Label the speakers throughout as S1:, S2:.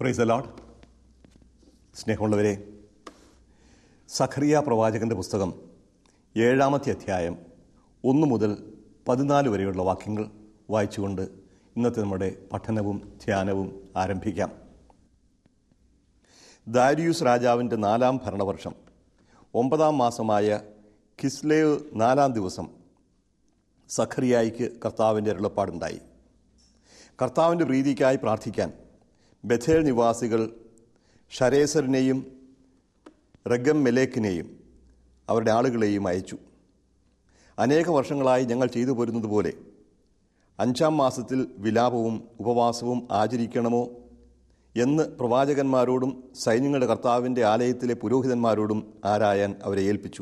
S1: price allowed സ്നേഹമുള്ളവരെ സഖറിയ പ്രവാചകന്റെ പുസ്തകം ഏഴാമത്തെ അധ്യായം ഒന്ന് മുതൽ പതിനാല് വരെയുള്ള വാക്യങ്ങൾ വായിച്ചുകൊണ്ട് ഇന്നത്തെ നമ്മുടെ പഠനവും ധ്യാനവും ആരംഭിക്കാം ദാരിയൂസ് രാജാവിൻ്റെ നാലാം ഭരണവർഷം ഒമ്പതാം മാസമായ കിസ്ലേവ് നാലാം ദിവസം സഖറിയായിക്ക് കർത്താവിൻ്റെ അരുളപ്പാടുണ്ടായി കർത്താവിൻ്റെ പ്രീതിക്കായി പ്രാർത്ഥിക്കാൻ ബഥേൽ നിവാസികൾ ഷരേസറിനെയും റഗം മെലേക്കിനെയും അവരുടെ ആളുകളെയും അയച്ചു അനേക വർഷങ്ങളായി ഞങ്ങൾ ചെയ്തു പോരുന്നത് പോലെ അഞ്ചാം മാസത്തിൽ വിലാപവും ഉപവാസവും ആചരിക്കണമോ എന്ന് പ്രവാചകന്മാരോടും സൈന്യങ്ങളുടെ കർത്താവിൻ്റെ ആലയത്തിലെ പുരോഹിതന്മാരോടും ആരായാൻ അവരെ ഏൽപ്പിച്ചു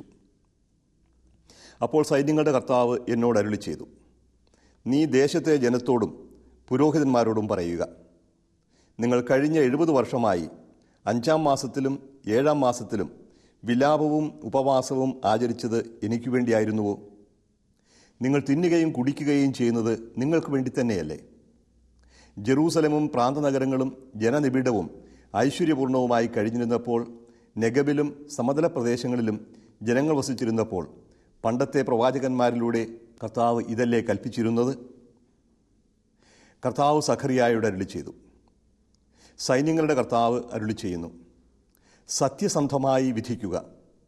S1: അപ്പോൾ സൈന്യങ്ങളുടെ കർത്താവ് എന്നോട് അരുളി ചെയ്തു നീ ദേശത്തെ ജനത്തോടും പുരോഹിതന്മാരോടും പറയുക നിങ്ങൾ കഴിഞ്ഞ എഴുപത് വർഷമായി അഞ്ചാം മാസത്തിലും ഏഴാം മാസത്തിലും വിലാപവും ഉപവാസവും ആചരിച്ചത് എനിക്ക് വേണ്ടിയായിരുന്നുവോ നിങ്ങൾ തിന്നുകയും കുടിക്കുകയും ചെയ്യുന്നത് നിങ്ങൾക്ക് വേണ്ടി തന്നെയല്ലേ ജെറൂസലമും പ്രാന്തനഗരങ്ങളും ജനനിബിഡവും ഐശ്വര്യപൂർണവുമായി കഴിഞ്ഞിരുന്നപ്പോൾ നെഗബിലും സമതല പ്രദേശങ്ങളിലും ജനങ്ങൾ വസിച്ചിരുന്നപ്പോൾ പണ്ടത്തെ പ്രവാചകന്മാരിലൂടെ കർത്താവ് ഇതല്ലേ കൽപ്പിച്ചിരുന്നത് കർത്താവ് സഖറിയായോട് അരുളി ചെയ്തു സൈന്യങ്ങളുടെ കർത്താവ് അരുളി ചെയ്യുന്നു സത്യസന്ധമായി വിധിക്കുക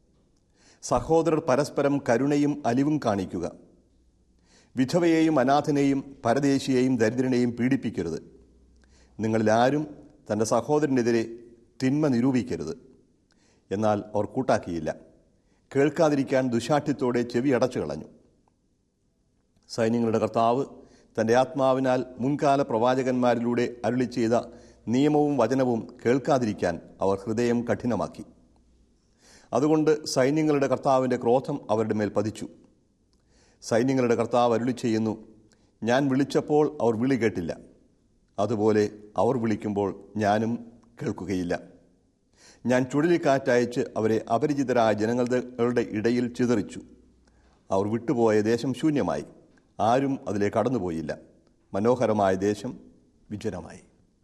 S1: സഹോദരർ പരസ്പരം കരുണയും അലിവും കാണിക്കുക വിധവയെയും അനാഥനെയും പരദേശിയെയും ദരിദ്രനെയും പീഡിപ്പിക്കരുത് നിങ്ങളിൽ ആരും തൻ്റെ സഹോദരനെതിരെ തിന്മ നിരൂപിക്കരുത് എന്നാൽ അവർ കൂട്ടാക്കിയില്ല കേൾക്കാതിരിക്കാൻ ദുശാഠ്യത്തോടെ ചെവി അടച്ചു കളഞ്ഞു സൈന്യങ്ങളുടെ കർത്താവ് തൻ്റെ ആത്മാവിനാൽ മുൻകാല പ്രവാചകന്മാരിലൂടെ അരുളി ചെയ്ത നിയമവും വചനവും കേൾക്കാതിരിക്കാൻ അവർ ഹൃദയം കഠിനമാക്കി അതുകൊണ്ട് സൈന്യങ്ങളുടെ കർത്താവിൻ്റെ ക്രോധം അവരുടെ മേൽ പതിച്ചു സൈന്യങ്ങളുടെ കർത്താവ് അരുളി ചെയ്യുന്നു ഞാൻ വിളിച്ചപ്പോൾ അവർ വിളി കേട്ടില്ല അതുപോലെ അവർ വിളിക്കുമ്പോൾ ഞാനും കേൾക്കുകയില്ല ഞാൻ ചുഴലിക്കാറ്റയച്ച് അവരെ അപരിചിതരായ ജനങ്ങളുടെ ഇടയിൽ ചിതറിച്ചു അവർ വിട്ടുപോയ ദേശം ശൂന്യമായി ആരും അതിലേക്ക് കടന്നുപോയില്ല മനോഹരമായ ദേശം വിജനമായി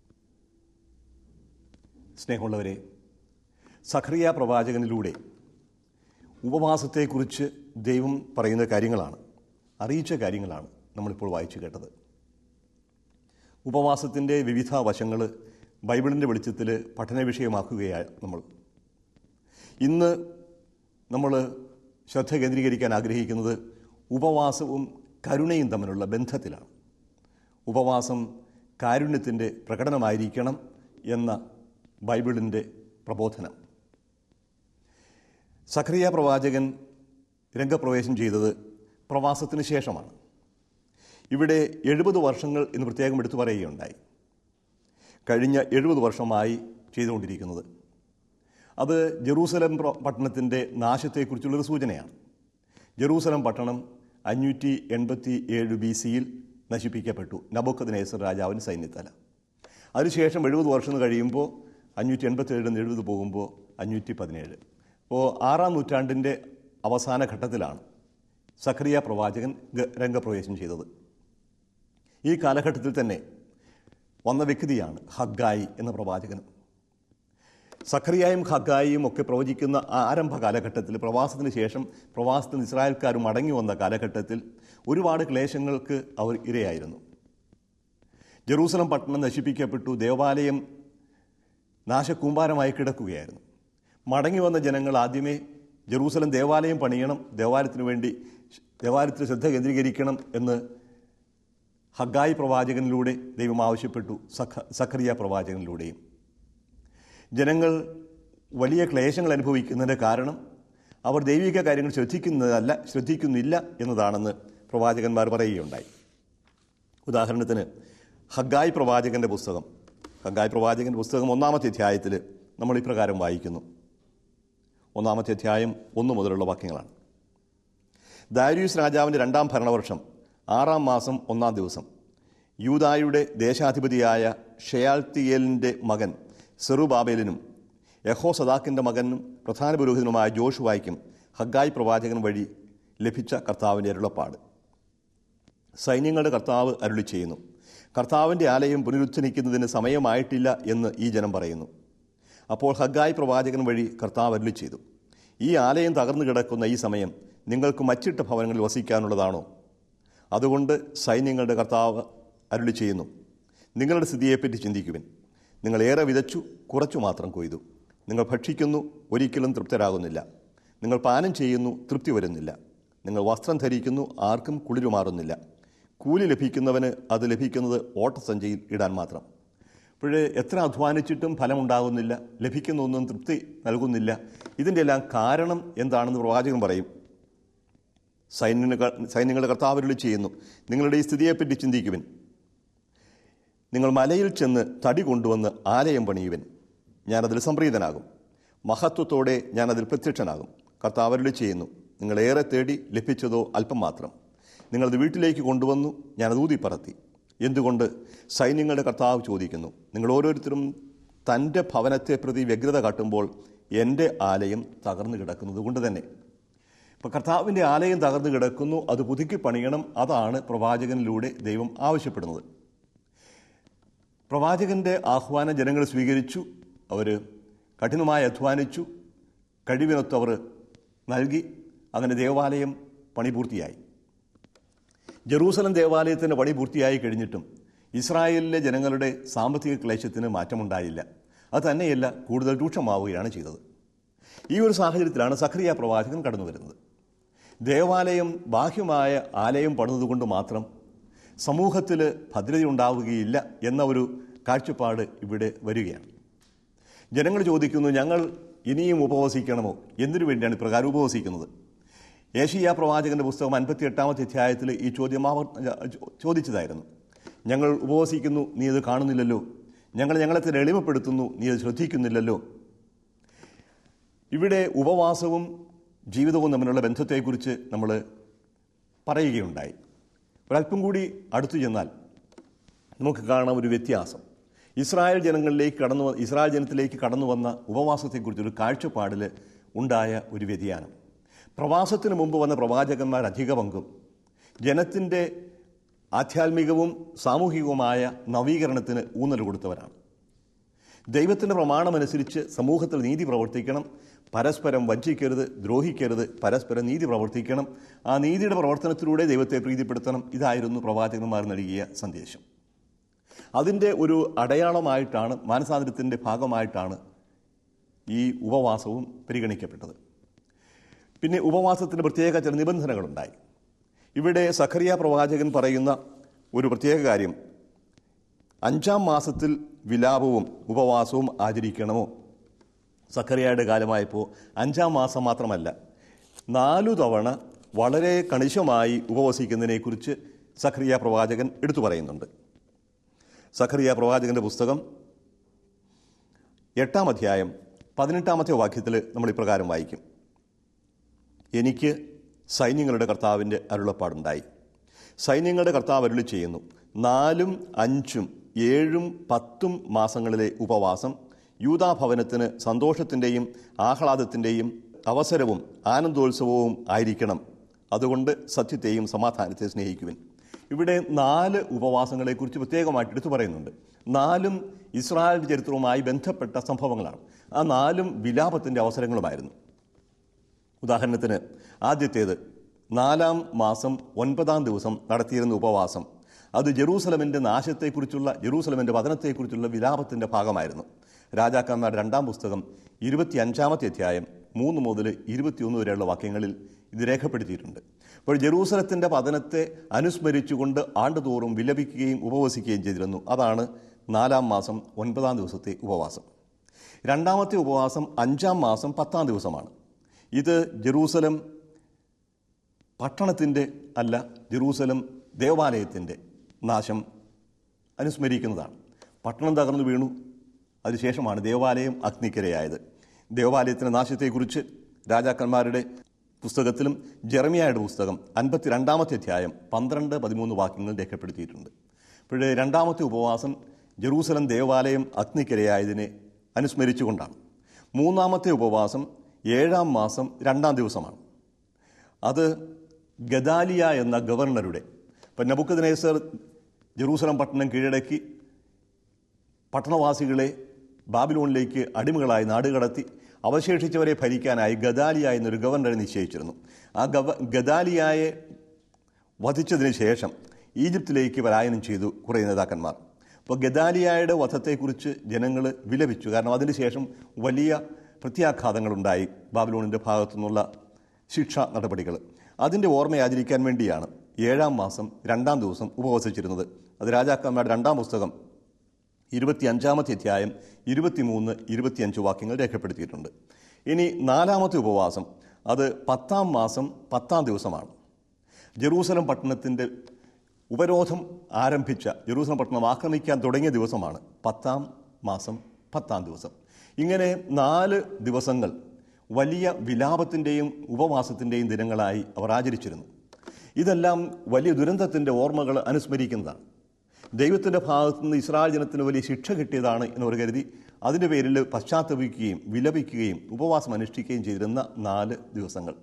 S1: സ്നേഹമുള്ളവരെ സഖറിയ പ്രവാചകനിലൂടെ ഉപവാസത്തെക്കുറിച്ച് ദൈവം പറയുന്ന കാര്യങ്ങളാണ് അറിയിച്ച കാര്യങ്ങളാണ് നമ്മളിപ്പോൾ വായിച്ചു കേട്ടത് ഉപവാസത്തിൻ്റെ വിവിധ വശങ്ങൾ ബൈബിളിൻ്റെ വെളിച്ചത്തിൽ പഠന വിഷയമാക്കുകയാണ് നമ്മൾ ഇന്ന് നമ്മൾ ശ്രദ്ധ കേന്ദ്രീകരിക്കാൻ ആഗ്രഹിക്കുന്നത് ഉപവാസവും കരുണയും തമ്മിലുള്ള ബന്ധത്തിലാണ് ഉപവാസം കാരുണ്യത്തിൻ്റെ പ്രകടനമായിരിക്കണം എന്ന ബൈബിളിൻ്റെ പ്രബോധനം സഖറിയ പ്രവാചകൻ രംഗപ്രവേശം ചെയ്തത് പ്രവാസത്തിന് ശേഷമാണ് ഇവിടെ എഴുപത് വർഷങ്ങൾ എന്ന് പ്രത്യേകം എടുത്തു പറയുകയുണ്ടായി കഴിഞ്ഞ എഴുപത് വർഷമായി ചെയ്തുകൊണ്ടിരിക്കുന്നത് അത് ജെറൂസലം പട്ടണത്തിൻ്റെ നാശത്തെക്കുറിച്ചുള്ളൊരു സൂചനയാണ് ജെറൂസലം പട്ടണം അഞ്ഞൂറ്റി എൺപത്തി ഏഴ് ബി സിയിൽ നശിപ്പിക്കപ്പെട്ടു നബോക്കദിനേസർ രാജാവിന് സൈന്യത്തല അതിനുശേഷം എഴുപത് വർഷം കഴിയുമ്പോൾ അഞ്ഞൂറ്റി എൺപത്തി ഏഴിൽ നിന്ന് എഴുപത് പോകുമ്പോൾ അഞ്ഞൂറ്റി പതിനേഴ് അപ്പോൾ ആറാം നൂറ്റാണ്ടിൻ്റെ അവസാന ഘട്ടത്തിലാണ് സഖറിയ പ്രവാചകൻ രംഗപ്രവേശം ചെയ്തത് ഈ കാലഘട്ടത്തിൽ തന്നെ വന്ന വ്യക്തിയാണ് ഹഗ്ഗായി എന്ന പ്രവാചകനും സഖറിയായും ഹഗ്ഗായിയും ഒക്കെ പ്രവചിക്കുന്ന ആരംഭ കാലഘട്ടത്തിൽ പ്രവാസത്തിന് ശേഷം പ്രവാസത്തിൽ ഇസ്രായേൽക്കാർ മടങ്ങി വന്ന കാലഘട്ടത്തിൽ ഒരുപാട് ക്ലേശങ്ങൾക്ക് അവർ ഇരയായിരുന്നു ജെറൂസലം പട്ടണം നശിപ്പിക്കപ്പെട്ടു ദേവാലയം നാശകൂമ്പാരമായി കിടക്കുകയായിരുന്നു മടങ്ങി വന്ന ജനങ്ങൾ ആദ്യമേ ജെറൂസലം ദേവാലയം പണിയണം ദേവാലയത്തിന് വേണ്ടി ദേവാലയത്തിൽ ശ്രദ്ധ കേന്ദ്രീകരിക്കണം എന്ന് ഹഗായി പ്രവാചകനിലൂടെ ദൈവം ആവശ്യപ്പെട്ടു സഖ സഖറിയ പ്രവാചകനിലൂടെയും ജനങ്ങൾ വലിയ ക്ലേശങ്ങൾ അനുഭവിക്കുന്നതിൻ്റെ കാരണം അവർ ദൈവിക കാര്യങ്ങൾ ശ്രദ്ധിക്കുന്നതല്ല ശ്രദ്ധിക്കുന്നില്ല എന്നതാണെന്ന് പ്രവാചകന്മാർ പറയുകയുണ്ടായി ഉദാഹരണത്തിന് ഹഗായ് പ്രവാചകന്റെ പുസ്തകം ഹഗായ് പ്രവാചകന്റെ പുസ്തകം ഒന്നാമത്തെ അധ്യായത്തിൽ നമ്മൾ ഇപ്രകാരം വായിക്കുന്നു ഒന്നാമത്തെ അധ്യായം ഒന്ന് മുതലുള്ള വാക്യങ്ങളാണ് ദാരിയൂസ് രാജാവിൻ്റെ രണ്ടാം ഭരണവർഷം ആറാം മാസം ഒന്നാം ദിവസം യൂതായുടെ ദേശാധിപതിയായ ഷെയാൽത്തിയേലിൻ്റെ മകൻ സെറുബാബേലിനും യഹോ സദാക്കിൻ്റെ മകനും പ്രധാന പുരോഹിതനുമായ ജോഷുവായ്ക്കും ഹഗായ് പ്രവാചകൻ വഴി ലഭിച്ച കർത്താവിൻ്റെ അരുളപ്പാട് സൈന്യങ്ങളുടെ കർത്താവ് അരുളി ചെയ്യുന്നു കർത്താവിൻ്റെ ആലയം പുനരുദ്ധരിക്കുന്നതിന് സമയമായിട്ടില്ല എന്ന് ഈ ജനം പറയുന്നു അപ്പോൾ ഹഗ്ഗായി പ്രവാചകൻ വഴി കർത്താവ് അരുളി ചെയ്തു ഈ ആലയം തകർന്നു കിടക്കുന്ന ഈ സമയം നിങ്ങൾക്ക് മറ്റിട്ട ഭവനങ്ങളിൽ വസിക്കാനുള്ളതാണോ അതുകൊണ്ട് സൈന്യങ്ങളുടെ കർത്താവ് അരുളി ചെയ്യുന്നു നിങ്ങളുടെ സ്ഥിതിയെപ്പറ്റി ചിന്തിക്കുവിൻ നിങ്ങൾ ഏറെ വിതച്ചു കുറച്ചു മാത്രം കൊയ്തു നിങ്ങൾ ഭക്ഷിക്കുന്നു ഒരിക്കലും തൃപ്തരാകുന്നില്ല നിങ്ങൾ പാനം ചെയ്യുന്നു തൃപ്തി വരുന്നില്ല നിങ്ങൾ വസ്ത്രം ധരിക്കുന്നു ആർക്കും കുളിരുമാറുന്നില്ല കൂലി ലഭിക്കുന്നവന് അത് ലഭിക്കുന്നത് ഓട്ടസഞ്ചയിൽ ഇടാൻ മാത്രം അപ്പോഴേ എത്ര അധ്വാനിച്ചിട്ടും ഫലമുണ്ടാകുന്നില്ല ലഭിക്കുന്ന ഒന്നും തൃപ്തി നൽകുന്നില്ല ഇതിൻ്റെ എല്ലാം കാരണം എന്താണെന്ന് പ്രവാചകൻ പറയും സൈന്യങ്ങൾ സൈന്യങ്ങളുടെ കർത്താവരുളി ചെയ്യുന്നു നിങ്ങളുടെ ഈ സ്ഥിതിയെപ്പറ്റി ചിന്തിക്കുവിൻ നിങ്ങൾ മലയിൽ ചെന്ന് തടി കൊണ്ടുവന്ന് ആലയം പണിയുവൻ ഞാനതിൽ സംപ്രീതനാകും മഹത്വത്തോടെ ഞാനതിൽ പ്രത്യക്ഷനാകും കർത്താവരുളി ചെയ്യുന്നു നിങ്ങൾ ഏറെ തേടി ലഭിച്ചതോ അല്പം മാത്രം നിങ്ങളത് വീട്ടിലേക്ക് കൊണ്ടുവന്നു ഞാനത് ഊതിപ്പറത്തി എന്തുകൊണ്ട് സൈന്യങ്ങളുടെ കർത്താവ് ചോദിക്കുന്നു നിങ്ങൾ ഓരോരുത്തരും തൻ്റെ ഭവനത്തെ പ്രതി വ്യഗ്രത കാട്ടുമ്പോൾ എൻ്റെ ആലയം തകർന്നു കിടക്കുന്നത് കൊണ്ട് തന്നെ ഇപ്പം കർത്താവിൻ്റെ ആലയം തകർന്നു കിടക്കുന്നു അത് പുതുക്കി പണിയണം അതാണ് പ്രവാചകനിലൂടെ ദൈവം ആവശ്യപ്പെടുന്നത് പ്രവാചകന്റെ ആഹ്വാനം ജനങ്ങൾ സ്വീകരിച്ചു അവർ കഠിനമായി അധ്വാനിച്ചു കഴിവിനൊത്ത് അവർ നൽകി അങ്ങനെ ദേവാലയം പണി പൂർത്തിയായി ജെറൂസലം ദേവാലയത്തിൻ്റെ പണി പൂർത്തിയായി കഴിഞ്ഞിട്ടും ഇസ്രായേലിലെ ജനങ്ങളുടെ സാമ്പത്തിക ക്ലേശത്തിന് മാറ്റമുണ്ടായില്ല അത് തന്നെയല്ല കൂടുതൽ രൂക്ഷമാവുകയാണ് ചെയ്തത് ഈ ഒരു സാഹചര്യത്തിലാണ് സഖറിയ പ്രവാചകൻ കടന്നു വരുന്നത് ദേവാലയം ബാഹ്യമായ ആലയം പണിതുകൊണ്ട് മാത്രം സമൂഹത്തിൽ ഭദ്രതയുണ്ടാവുകയില്ല എന്ന ഒരു കാഴ്ചപ്പാട് ഇവിടെ വരികയാണ് ജനങ്ങൾ ചോദിക്കുന്നു ഞങ്ങൾ ഇനിയും ഉപവസിക്കണമോ എന്തിനു വേണ്ടിയാണ് ഇപ്രകാരം ഉപവസിക്കുന്നത് ഏഷ്യ പ്രവാചകന്റെ പുസ്തകം അൻപത്തി എട്ടാമത്തെ അധ്യായത്തിൽ ഈ ചോദ്യം ആവർ ചോദിച്ചതായിരുന്നു ഞങ്ങൾ ഉപവസിക്കുന്നു നീ അത് കാണുന്നില്ലല്ലോ ഞങ്ങൾ ഞങ്ങളെ തന്നെ എളിമപ്പെടുത്തുന്നു നീ അത് ശ്രദ്ധിക്കുന്നില്ലല്ലോ ഇവിടെ ഉപവാസവും ജീവിതവും തമ്മിലുള്ള ബന്ധത്തെക്കുറിച്ച് നമ്മൾ പറയുകയുണ്ടായി ഒരല്പം കൂടി അടുത്തു ചെന്നാൽ നമുക്ക് കാണാം ഒരു വ്യത്യാസം ഇസ്രായേൽ ജനങ്ങളിലേക്ക് കടന്നു വ- ഇസ്രായേൽ ജനത്തിലേക്ക് കടന്നു വന്ന ഉപവാസത്തെക്കുറിച്ചൊരു കാഴ്ചപ്പാടിൽ ഉണ്ടായ ഒരു വ്യതിയാനം പ്രവാസത്തിന് മുമ്പ് വന്ന പ്രവാചകന്മാർ അധിക പങ്കും ജനത്തിൻ്റെ ആധ്യാത്മികവും സാമൂഹികവുമായ നവീകരണത്തിന് ഊന്നൽ കൊടുത്തവരാണ് ദൈവത്തിൻ്റെ പ്രമാണമനുസരിച്ച് സമൂഹത്തിൽ നീതി പ്രവർത്തിക്കണം പരസ്പരം വഞ്ചിക്കരുത് ദ്രോഹിക്കരുത് പരസ്പരം നീതി പ്രവർത്തിക്കണം ആ നീതിയുടെ പ്രവർത്തനത്തിലൂടെ ദൈവത്തെ പ്രീതിപ്പെടുത്തണം ഇതായിരുന്നു പ്രവാചകന്മാർ നൽകിയ സന്ദേശം അതിൻ്റെ ഒരു അടയാളമായിട്ടാണ് മാനസാന്തരത്തിൻ്റെ ഭാഗമായിട്ടാണ് ഈ ഉപവാസവും പരിഗണിക്കപ്പെട്ടത് പിന്നെ ഉപവാസത്തിന് പ്രത്യേക ചില നിബന്ധനകളുണ്ടായി ഇവിടെ സഖറിയ പ്രവാചകൻ പറയുന്ന ഒരു പ്രത്യേക കാര്യം അഞ്ചാം മാസത്തിൽ വിലാപവും ഉപവാസവും ആചരിക്കണമോ സക്കറിയയുടെ കാലമായപ്പോൾ അഞ്ചാം മാസം മാത്രമല്ല നാലു തവണ വളരെ കണിശമായി ഉപവസിക്കുന്നതിനെക്കുറിച്ച് സഖറിയ പ്രവാചകൻ എടുത്തു പറയുന്നുണ്ട് സഖറിയ പ്രവാചകന്റെ പുസ്തകം എട്ടാം അധ്യായം പതിനെട്ടാമത്തെ വാക്യത്തിൽ നമ്മൾ ഇപ്രകാരം വായിക്കും എനിക്ക് സൈന്യങ്ങളുടെ കർത്താവിൻ്റെ അരുളപ്പാടുണ്ടായി സൈന്യങ്ങളുടെ കർത്താവ് അരുളി ചെയ്യുന്നു നാലും അഞ്ചും ഏഴും പത്തും മാസങ്ങളിലെ ഉപവാസം യൂതാഭവനത്തിന് സന്തോഷത്തിൻ്റെയും ആഹ്ലാദത്തിൻ്റെയും അവസരവും ആനന്ദോത്സവവും ആയിരിക്കണം അതുകൊണ്ട് സത്യത്തെയും സമാധാനത്തെ സ്നേഹിക്കുവിൻ ഇവിടെ നാല് ഉപവാസങ്ങളെക്കുറിച്ച് പ്രത്യേകമായിട്ട് എടുത്തു പറയുന്നുണ്ട് നാലും ഇസ്രായേൽ ചരിത്രവുമായി ബന്ധപ്പെട്ട സംഭവങ്ങളാണ് ആ നാലും വിലാപത്തിൻ്റെ അവസരങ്ങളുമായിരുന്നു ഉദാഹരണത്തിന് ആദ്യത്തേത് നാലാം മാസം ഒൻപതാം ദിവസം നടത്തിയിരുന്ന ഉപവാസം അത് ജെറൂസലമിൻ്റെ നാശത്തെക്കുറിച്ചുള്ള ജെറൂസലമിൻ്റെ പതനത്തെക്കുറിച്ചുള്ള വിലാപത്തിൻ്റെ ഭാഗമായിരുന്നു രാജാക്കന്മാരുടെ രണ്ടാം പുസ്തകം ഇരുപത്തി അഞ്ചാമത്തെ അധ്യായം മൂന്ന് മുതൽ ഇരുപത്തിയൊന്ന് വരെയുള്ള വാക്യങ്ങളിൽ ഇത് രേഖപ്പെടുത്തിയിട്ടുണ്ട് അപ്പോൾ ജെറൂസലത്തിൻ്റെ പതനത്തെ അനുസ്മരിച്ചുകൊണ്ട് ആണ്ടുതോറും വിലപിക്കുകയും ഉപവസിക്കുകയും ചെയ്തിരുന്നു അതാണ് നാലാം മാസം ഒൻപതാം ദിവസത്തെ ഉപവാസം രണ്ടാമത്തെ ഉപവാസം അഞ്ചാം മാസം പത്താം ദിവസമാണ് ഇത് ജെറൂസലം പട്ടണത്തിൻ്റെ അല്ല ജെറൂസലം ദേവാലയത്തിൻ്റെ നാശം അനുസ്മരിക്കുന്നതാണ് പട്ടണം തകർന്നു വീണു അതിനുശേഷമാണ് ദേവാലയം അഗ്നിക്കരയായത് ദേവാലയത്തിൻ്റെ നാശത്തെക്കുറിച്ച് രാജാക്കന്മാരുടെ പുസ്തകത്തിലും ജെറമിയായുടെ പുസ്തകം അൻപത്തി രണ്ടാമത്തെ അധ്യായം പന്ത്രണ്ട് പതിമൂന്ന് വാക്യങ്ങൾ രേഖപ്പെടുത്തിയിട്ടുണ്ട് അപ്പോഴേ രണ്ടാമത്തെ ഉപവാസം ജെറൂസലം ദേവാലയം അഗ്നിക്കരയായതിനെ അനുസ്മരിച്ചുകൊണ്ടാണ് മൂന്നാമത്തെ ഉപവാസം ഏഴാം മാസം രണ്ടാം ദിവസമാണ് അത് ഗദാലിയ എന്ന ഗവർണറുടെ ഇപ്പം നബുക്കദ്നേസർ ജെറൂസലം പട്ടണം കീഴടക്കി പട്ടണവാസികളെ ബാബിലോണിലേക്ക് അടിമകളായി നാടുകടത്തി അവശേഷിച്ചവരെ ഭരിക്കാനായി ഗദാലിയ എന്നൊരു ഗവർണറെ നിശ്ചയിച്ചിരുന്നു ആ ഗവ ഗദാലിയായെ വധിച്ചതിന് ശേഷം ഈജിപ്തിലേക്ക് പലായനം ചെയ്തു കുറേ നേതാക്കന്മാർ അപ്പോൾ ഗദാലിയായുടെ വധത്തെക്കുറിച്ച് ജനങ്ങൾ വിലപിച്ചു കാരണം അതിനുശേഷം വലിയ പ്രത്യാഘാതങ്ങളുണ്ടായി ബാബിലോണിൻ്റെ ഭാഗത്തു നിന്നുള്ള ശിക്ഷാ നടപടികൾ അതിൻ്റെ ഓർമ്മ ആചരിക്കാൻ വേണ്ടിയാണ് ഏഴാം മാസം രണ്ടാം ദിവസം ഉപവസിച്ചിരുന്നത് അത് രാജാക്കന്മാരുടെ രണ്ടാം പുസ്തകം ഇരുപത്തിയഞ്ചാമത്തെ അധ്യായം ഇരുപത്തിമൂന്ന് ഇരുപത്തിയഞ്ച് വാക്യങ്ങൾ രേഖപ്പെടുത്തിയിട്ടുണ്ട് ഇനി നാലാമത്തെ ഉപവാസം അത് പത്താം മാസം പത്താം ദിവസമാണ് ജെറൂസലം പട്ടണത്തിൻ്റെ ഉപരോധം ആരംഭിച്ച ജെറൂസലം പട്ടണം ആക്രമിക്കാൻ തുടങ്ങിയ ദിവസമാണ് പത്താം മാസം പത്താം ദിവസം ഇങ്ങനെ നാല് ദിവസങ്ങൾ വലിയ വിലാപത്തിൻ്റെയും ഉപവാസത്തിൻ്റെയും ദിനങ്ങളായി അവർ ആചരിച്ചിരുന്നു ഇതെല്ലാം വലിയ ദുരന്തത്തിൻ്റെ ഓർമ്മകൾ അനുസ്മരിക്കുന്നതാണ് ദൈവത്തിൻ്റെ ഭാഗത്തു നിന്ന് ഇസ്രായേൽ ജനത്തിന് വലിയ ശിക്ഷ കിട്ടിയതാണ് എന്നവർ കരുതി അതിൻ്റെ പേരിൽ പശ്ചാത്തപിക്കുകയും വിലപിക്കുകയും ഉപവാസം അനുഷ്ഠിക്കുകയും ചെയ്തിരുന്ന നാല് ദിവസങ്ങൾ